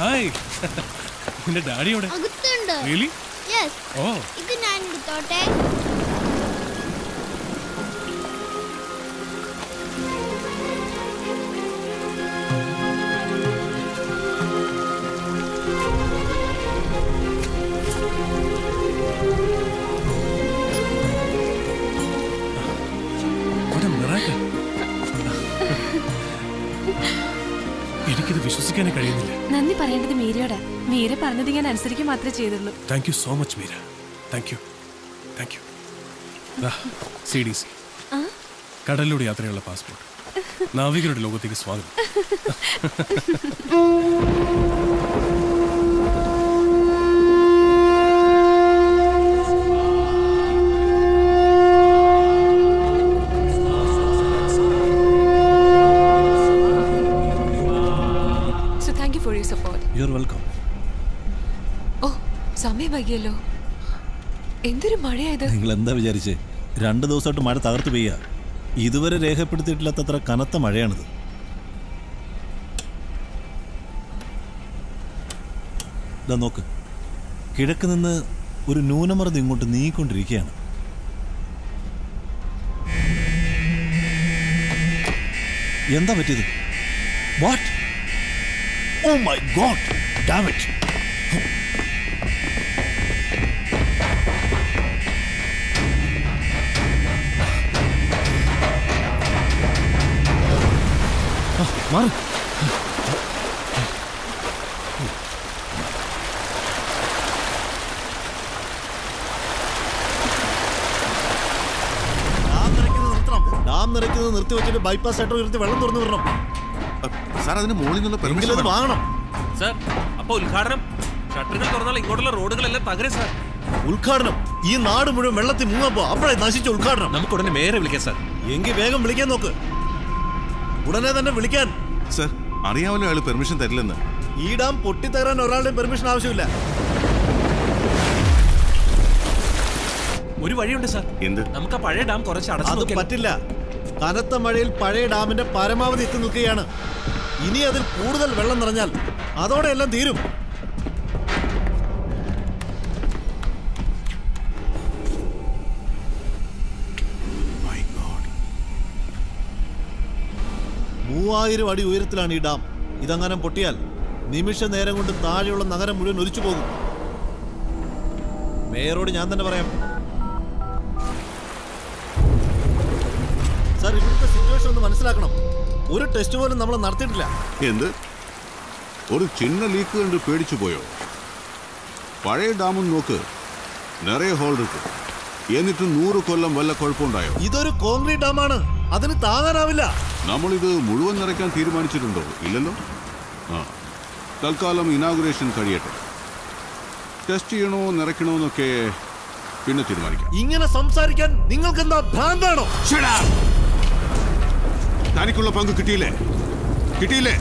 Hi നിന്റെ ഡാഡിയോടെ അകത്തുണ്ട് really yes ഓ ഇത് ഞാൻ എടുത്തോട്ടെ What a miracle. എനിക്കിത് വിശ്വസിക്കാനേ കഴിയുന്നില്ല നന്ദി പറയേണ്ടത് മീരയോടാ മീര പറഞ്ഞത് ഞാൻ അനുസരിക്കുക മാത്രമേ ചെയ്തുള്ളൂ thank you so much Meera thank you thank you C D C കടലിലൂടെ യാത്രയുള്ള പാസ്പോർട്ട് നാവികരുടെ ലോകത്തേക്ക് സ്വാഗതം so thank you for you support you are welcome ഓ സമയം വൈകിയല്ലോ എന്തൊരു മഴയായത് നിങ്ങൾ എന്താ വിചാരിച്ചേ രണ്ട് ദിവസമായിട്ട് മഴ തകർത്ത് പെയ്യുക ഇതുവരെ രേഖപ്പെടുത്തിയിട്ടില്ലാത്തത്ര കനത്ത മഴയാണിത് ഇതാ നോക്ക് കിഴക്ക് നിന്ന് ഒരു ന്യൂനമർദ്ദം ഇങ്ങോട്ട് നീങ്ങിക്കൊണ്ടിരിക്കുകയാണ് എന്താ പറ്റിയത് what oh my god damage മാറി ഡാം നിറയ്ക്കുന്നത് നിർത്തണം ഡാം നിറയ്ക്കുന്നത് നിർത്തി വെച്ചിട്ട് ബൈപ്പാസ് ഷട്ടർ ഉയർത്തി വെള്ളം തുറന്നു വിടണം സാർ അതിന് മുകളിൽ നിന്നുള്ള എങ്കിലും പെർമിഷൻ അത് വാങ്ങണം സാർ അപ്പൊ ഉദ്ഘാടനം ഷട്ടറുകൾ തുറന്നാൽ ഇങ്ങോട്ടുള്ള റോഡുകളെല്ലാം തകരും സാർ ഉദ്ഘാടനം ഈ നാട് മുഴുവൻ വെള്ളത്തിൽ മുങ്ങപ്പോ അപ്പോഴേ നശിച്ച ഉദ്ഘാടനം നമുക്ക് ഉടനെ മേയറെ വിളിക്കാം സാർ എങ്കിൽ വേഗം വിളിക്കാൻ നോക്ക് ഉടനെ തന്നെ വിളിക്കാൻ സാർ അറിയാമല്ലോ അയാൾ പെർമിഷൻ തരില്ലെന്ന് ഈ ഡാം പൊട്ടിത്തകരാൻ ഒരാളുടെയും പെർമിഷൻ ആവശ്യമില്ല ഒരു വഴിയുണ്ട് സാർ എന്ത് നമുക്ക് ആ പഴയ ഡാം കുറച്ച് അടച്ചു അത് നോക്കിയാലോ? പറ്റില്ല കനത്ത മഴയിൽ പഴയ ഡാമിന്റെ പരമാവധി എത്തി നിൽക്കുകയാണ് ഇനി അതിൽ കൂടുതൽ വെള്ളം നിറഞ്ഞാൽ അതോടെ എല്ലാം തീരും My God. മൂവായിരം അടി ഉയരത്തിലാണ് ഈ ഡാം ഇതങ്ങനെ പൊട്ടിയാൽ നിമിഷ നേരം കൊണ്ട് താഴെയുള്ള നഗരം മുഴുവൻ ഒലിച്ചു പോകും മേയറോട് ഞാൻ തന്നെ പറയാം സാർ ഇവിടുത്തെ സിറ്റുവേഷൻ ഒന്ന് മനസ്സിലാക്കണം ഒരു ടെസ്റ്റ് പോലും നമ്മൾ നടത്തിയിട്ടില്ല എന്ത് ഒരു ചിന്ന ലീക്ക് കണ്ട് പേടിച്ചു പോയോ പഴയ ഡാമും നോക്ക് നിറയെ ഹോൾ ഇருக்கு എന്നിട്ട് നൂറ് കൊല്ലം വല്ല കുഴപ്പമുണ്ടായോ ഇതൊരു കോൺക്രീറ്റ് ഡാമാണ് അതിന് താങ്ങാനാവില്ല നമ്മളിത് മുഴുവൻ നിറയ്ക്കാൻ തീരുമാനിച്ചിട്ടുണ്ടോ ഇല്ലല്ലോ ആ തൽക്കാലം ഇനാഗുറേഷൻ കഴിയട്ടെ ടെസ്റ്റ് ചെയ്യണോ നിറയ്ക്കണോ എന്നൊക്കെ പിന്നെ തീരുമാനിക്കാം ഇങ്ങനെ സംസാരിക്കാൻ നിങ്ങൾക്ക് എന്താ ഭ്രാന്താണോ തനിക്കുള്ള പങ്ക് കിട്ടിയില്ലേ കിട്ടിയില്ലേ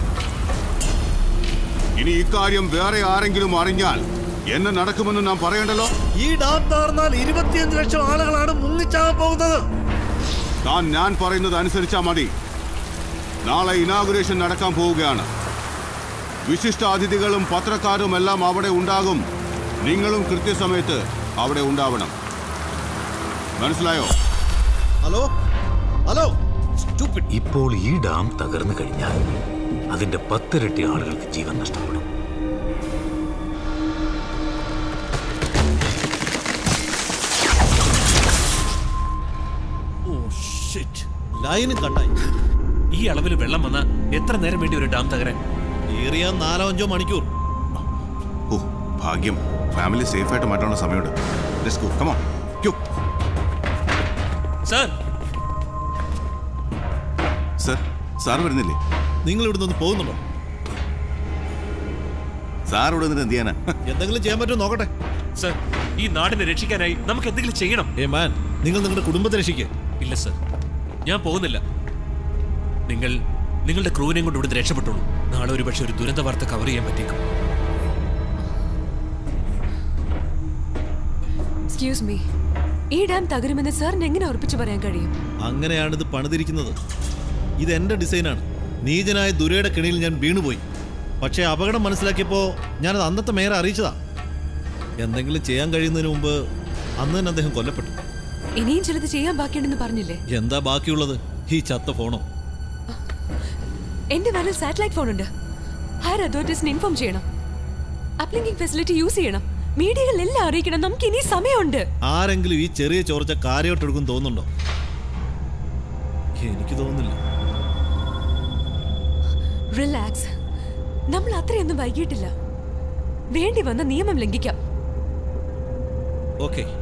ഇനി ഇക്കാര്യം വേറെ ആരെങ്കിലും അറിഞ്ഞാൽ എന്നെ നടക്കുമെന്ന് നാം പറയണ്ടല്ലോ ഈ ഡാം തകർന്നാൽ ഇരുപത്തിയഞ്ച് ലക്ഷം ആളുകളാണ് മുങ്ങിച്ചാകാൻ പോകുന്നത് താൻ ഞാൻ പറയുന്നത് അനുസരിച്ചാ മതി നാളെ ഇനാഗുറേഷൻ നടക്കാൻ പോവുകയാണ് വിശിഷ്ട അതിഥികളും പത്രക്കാരും എല്ലാം അവിടെ ഉണ്ടാകും നിങ്ങളും കൃത്യസമയത്ത് അവിടെ ഉണ്ടാവണം മനസ്സിലായോ ഹലോ ഹലോ ഇപ്പോൾ ഈ ഡാം തകർന്നു കഴിഞ്ഞാൽ അതിന്റെ പത്തിരട്ടി ആളുകൾക്ക് ജീവൻ നഷ്ടപ്പെടും ഓ ഷിറ്റ് ലൈന് കട്ടായി ഈ അളവിൽ വെള്ളം വന്നാൽ എത്ര നേരം വേണ്ടി ഒരു ഡാം തകരാൻ ഏറിയ നാലോ അഞ്ചോ മണിക്കൂർ ഓ ഭാഗ്യം ഫാമിലി സേഫ് ആയിട്ട് മാറ്റാനുള്ള സമയമുണ്ട് Let's go. Come on. Go. Sir sir sir വരുന്നില്ലേ നിങ്ങൾ ഇവിടുന്ന് ഒന്ന് പോകുന്നുണ്ടോ സാർ ഇവിടെ നിന്നിട്ട് എന്ത് ചെയ്യാനാ എന്തെങ്കിലും ചെയ്യാൻ പറ്റുമോ നോക്കട്ടെ സാർ ഈ നാടിനെ രക്ഷിക്കാനായി നമുക്ക് എന്തെങ്കിലും ചെയ്യണം ഏ മാൻ നിങ്ങൾ നിങ്ങളുടെ കുടുംബത്തെ രക്ഷിക്കുക ഇല്ല സാർ ഞാൻ പോകുന്നില്ല നിങ്ങൾ നിങ്ങളുടെ ക്രൂവിനെയും കൊണ്ട് ഇവിടുന്ന് രക്ഷപ്പെട്ടോളൂ നാളെ ഒരു പക്ഷെ ഒരു ദുരന്ത വാർത്ത കവർ ചെയ്യാൻ പറ്റിയേക്കും എക്സ്ക്യൂസ് മീ ഈ ഡാം തകരുമെന്ന് സാറിന് എങ്ങനെ ഉറപ്പിച്ചു പറയാൻ കഴിയും അങ്ങനെയാണ് ഇത് പണിതിരിക്കുന്നത് ഇത് എന്റെ ഡിസൈനാണ് നീചനായ ദുരയുടെ കെണിയിൽ ഞാൻ വീണുപോയി പക്ഷേ അപകടം മനസ്സിലാക്കിയപ്പോൾ ഞാനത് അന്നത്തെ മേയറെ അറിയിച്ചതാ എന്തെങ്കിലും ചെയ്യാൻ കഴിയുന്നതിന് മുമ്പ് അന്ന് തന്നെ അദ്ദേഹം കൊല്ലപ്പെട്ടു ഇനിയും ചിലത് ചെയ്യാൻ ബാക്കിയുണ്ടെന്ന് പറഞ്ഞില്ലേ എന്താ ബാക്കിയുള്ളത് ഈ ചത്ത ഫോണോ എന്റെ വാലിൽ സാറ്റലൈറ്റ് ഫോൺ ഉണ്ട് ഹയർ അതോറിറ്റീസിന് ഇൻഫോം ചെയ്യണം അപ്ലിങ്കിങ് ഫെസിലിറ്റി യൂസ് ചെയ്യണം മീഡിയകളെല്ലാം അറിയിക്കണം നമുക്ക് ഇനി സമയമുണ്ട് ആരെങ്കിലും ഈ ചെറിയ ചോർച്ച കാര്യമായിട്ടെടുക്കും തോന്നുന്നുണ്ടോ എനിക്ക് തോന്നുന്നില്ല റിലാക്സ് നമ്മൾ അത്രയൊന്നും വൈകിട്ടില്ല വേണ്ടി വന്ന നിയമം ലംഘിക്കാം ഓക്കെ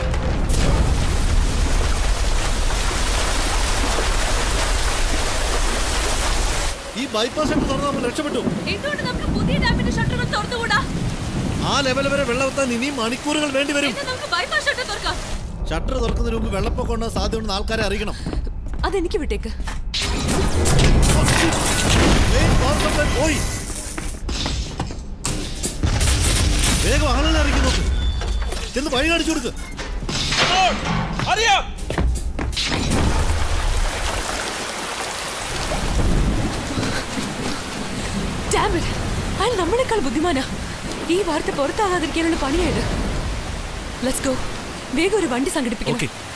ഈ ബൈപ്പാസ് ഷട്ടർ തുറന്ന് നമ്മൾ രക്ഷപ്പെട്ടു എന്തുകൊണ്ട് നമുക്ക് പുതിയ ഡാമിന്റെ ഷട്ടറുകൾ തുറന്നുകൂടാ ആ ലെവൽ വരെ വെള്ളം എത്താൻ ഇനിയും മണിക്കൂറുകൾ വേണ്ടി വരും നമുക്ക് ബൈപ്പാസ് ഷട്ടർ തുറക്കാം ഷട്ടർ തുറക്കുന്നതിന് മുമ്പ് വെള്ളപ്പൊക്കം ഉണ്ടാകാൻ സാധ്യതയുണ്ടെന്ന് ആൾക്കാരെ അറിയിക്കണം അതെനിക്ക് വിട്ടേക്ക് Main power supply പോയി വേഗം ആളുകളെ അറിയിക്കും നോക്ക് ചെന്ന് വഴി കാണിച്ചു കൊടുക്ക് അറിയാം Damn it. അയാൾ നമ്മളെക്കാൾ ബുദ്ധിമാനാ ഈ വാർത്ത പുറത്താകാതിരിക്കാനുള്ള പണിയായത് ലെറ്റ്സ് ഗോ വേഗം ഒരു വണ്ടി സംഘടിപ്പിക്കണം ഓക്കെ